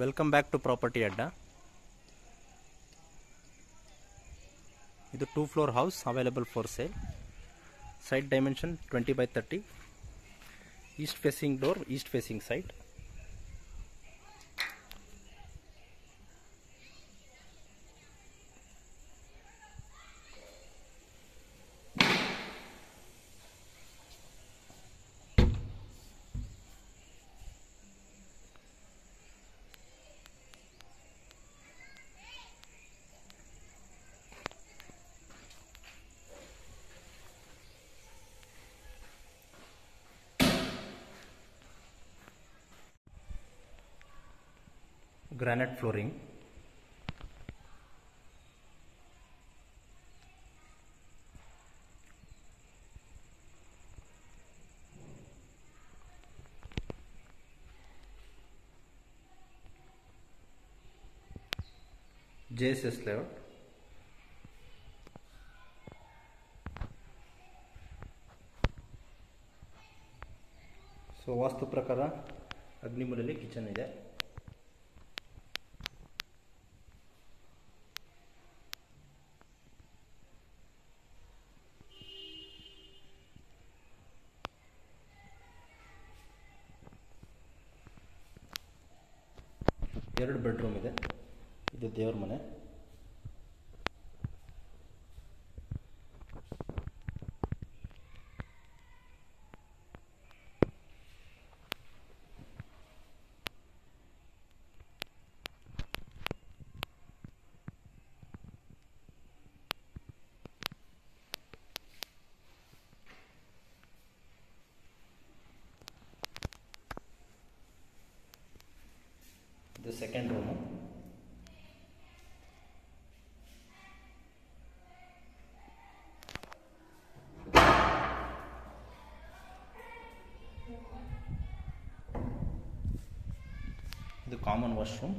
welcome back to property Adda ಇದು two floor house available for sale site dimension twenty by thirty east facing door east facing site granite flooring J S S layout so vastu ಪ್ರಕಾರ ಅಗ್ನಿಮೂಲಲ್ಲಿ kitchen ಇದೆ ಎರಡು bedroom ಇದೆ ಇದು ದೇವ್ರ ಮನೆ ಇದು ಸೆಕೆಂಡ್ ರೂಮು ಇದು ಕಾಮನ್ ವಾಶ್ರೂಮ್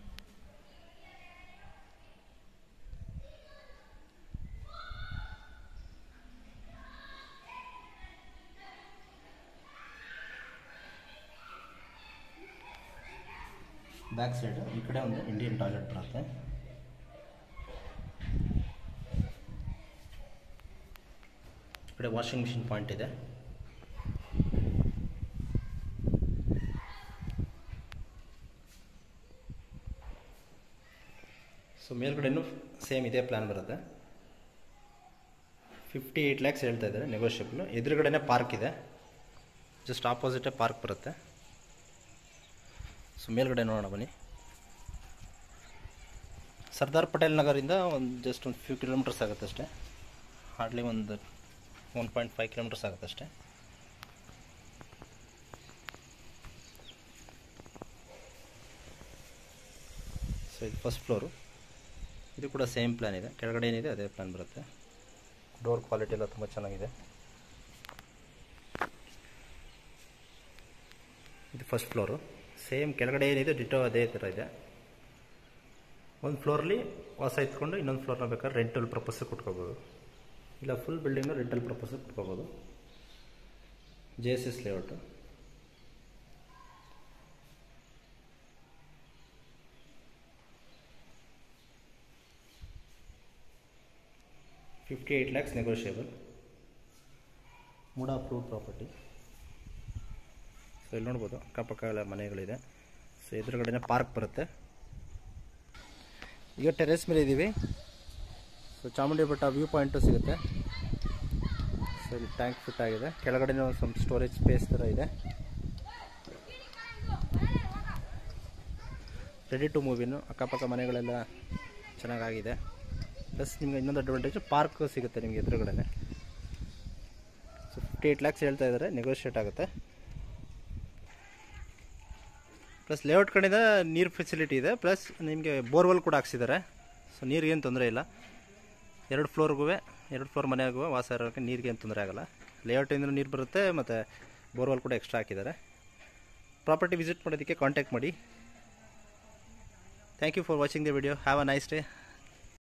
ಬ್ಯಾಕ್ ಸೈಡ್ ಈ ಕಡೆ ಒಂದು ಇಂಡಿಯನ್ ಟಾಯ್ಲೆಟ್ ಬರುತ್ತೆ ಈ ಕಡೆ ವಾಷಿಂಗ್ ಮಿಷಿನ್ ಪಾಯಿಂಟ್ ಇದೆ ಸೊ ಮೇಲ್ಗಡೆನೂ ಸೇಮ್ ಇದೇ ಪ್ಲ್ಯಾನ್ ಬರುತ್ತೆ ಫಿಫ್ಟಿ ಏಯ್ಟ್ ಲ್ಯಾಕ್ಸ್ ಹೇಳ್ತಾ ಇದ್ದಾರೆ ನೆಗೋಷಿಯಬಲ್ ಎದುರುಗಡೆನೇ ಪಾರ್ಕ್ ಇದೆ ಜಸ್ಟ್ ಆಪೋಸಿಟೇ ಪಾರ್ಕ್ ಬರುತ್ತೆ ಸೊ ಮೇಲ್ಗಡೆ ನೋಡೋಣ ಬನ್ನಿ ಸರ್ದಾರ್ ಪಟೇಲ್ ನಗರಿಂದ ಒಂದು ಜಸ್ಟ್ ಒಂದು ಫ್ಯೂ ಕಿಲೋಮೀಟರ್ಸ್ ಆಗುತ್ತೆ ಅಷ್ಟೇ ಹಾರ್ಡ್ಲಿ ಒಂದು ಒನ್ ಪಾಯಿಂಟ್ ಫೈವ್ ಕಿಲೋಮೀಟರ್ಸ್ ಆಗುತ್ತೆ ಅಷ್ಟೇ ಸೊ ಇದು ಫಸ್ಟ್ ಫ್ಲೋರು ಇದು ಕೂಡ ಸೇಮ್ ಪ್ಲ್ಯಾನ್ ಇದೆ ಕೆಳಗಡೆ ಏನಿದೆ ಅದೇ ಪ್ಲ್ಯಾನ್ ಬರುತ್ತೆ ಡೋರ್ ಕ್ವಾಲಿಟಿ ಎಲ್ಲ ತುಂಬ ಚೆನ್ನಾಗಿದೆ ಇದು ಫಸ್ಟ್ ಫ್ಲೋರು ಸೇಮ್ ಕೆಳಗಡೆ ಏನಿದೆ ಡಿಟೋ ಅದೇ ಥರ ಇದೆ ಒಂದು ಫ್ಲೋರ್ಲಿ ವಾಸ ಇತ್ಕೊಂಡು ಇನ್ನೊಂದು ಫ್ಲೋರ್ನ ಬೇಕಾದ್ರೆ ರೆಂಟಲ್ ಪರ್ಪಸ್ಸಿಗೆ ಕೊಟ್ಕೋಬೋದು ಇಲ್ಲ ಫುಲ್ ಬಿಲ್ಡಿಂಗು ರೆಂಟಲ್ ಪರ್ಪಸ್ಸಿಗೆ ಕೊಟ್ಕೋಬೋದು J S S layout fifty eight lakhs negotiable MUDA approve property so ಇಲ್ಲಿ ನೋಡ್ಬೋದು ಅಕ್ಕಪಕ್ಕ ಎಲ್ಲ ಮನೆಗಳಿದೆ ಸೊ ಎದುರುಗಡೆನೇ ಪಾರ್ಕ್ ಬರುತ್ತೆ ಈಗ ಟೆರೆಸ್ ಮೇಲೆ ಇದ್ದೀವಿ so Chamundi Betta view point ಸಿಗುತ್ತೆ ಸೊ ಇಲ್ಲಿ ಟ್ಯಾಂಕ್ ಫಿಟ್ ಆಗಿದೆ ಕೆಳಗಡೆ ಸ್ವಲ್ಪ ಸ್ಟೋರೇಜ್ ಸ್ಪೇಸ್ ಥರ ಇದೆ ರೆಡಿ ಟು ಮೂವಿನು ಅಕ್ಕಪಕ್ಕ ಮನೆಗಳೆಲ್ಲ ಚೆನ್ನಾಗಾಗಿದೆ ಪ್ಲಸ್ ನಿಮಗೆ ಇನ್ನೊಂದು ಅಡ್ವಾಂಟೇಜು ಪಾರ್ಕ್ ಸಿಗುತ್ತೆ ನಿಮಗೆ ಎದುರುಗಡೆ ಸೊ ಫಿಫ್ಟಿ ಏಯ್ಟ್ ಲ್ಯಾಕ್ಸ್ ಹೇಳ್ತಾ ಇದ್ದಾರೆ ನೆಗೋಷಿಯೇಟ್ ಆಗುತ್ತೆ ಪ್ಲಸ್ ಲೇಔಟ್ ಕಡೆಯಿಂದ ನೀರು ಫೆಸಿಲಿಟಿ ಇದೆ ಪ್ಲಸ್ ನಿಮಗೆ ಬೋರ್ವೆಲ್ ಕೂಡ ಹಾಕ್ಸಿದ್ದಾರೆ ಸೊ ನೀರಿಗೇನು ತೊಂದರೆ ಇಲ್ಲ ಎರಡು ಫ್ಲೋರ್ಗೂ ಎರಡು ಫ್ಲೋರ್ ಮನೆಯಾಗೂ ವಾಸ ಇರೋಕ್ಕೆ ನೀರಿಗೆ ಏನು ತೊಂದರೆ ಆಗೋಲ್ಲ ಲೇಔಟಿಂದ ನೀರು ಬರುತ್ತೆ ಮತ್ತು ಬೋರ್ವೆಲ್ ಕೂಡ ಎಕ್ಸ್ಟ್ರಾ ಹಾಕಿದ್ದಾರೆ ಪ್ರಾಪರ್ಟಿ ವಿಸಿಟ್ ಮಾಡೋದಕ್ಕೆ ಕಾಂಟ್ಯಾಕ್ಟ್ ಮಾಡಿ thank you for watching the video have a nice day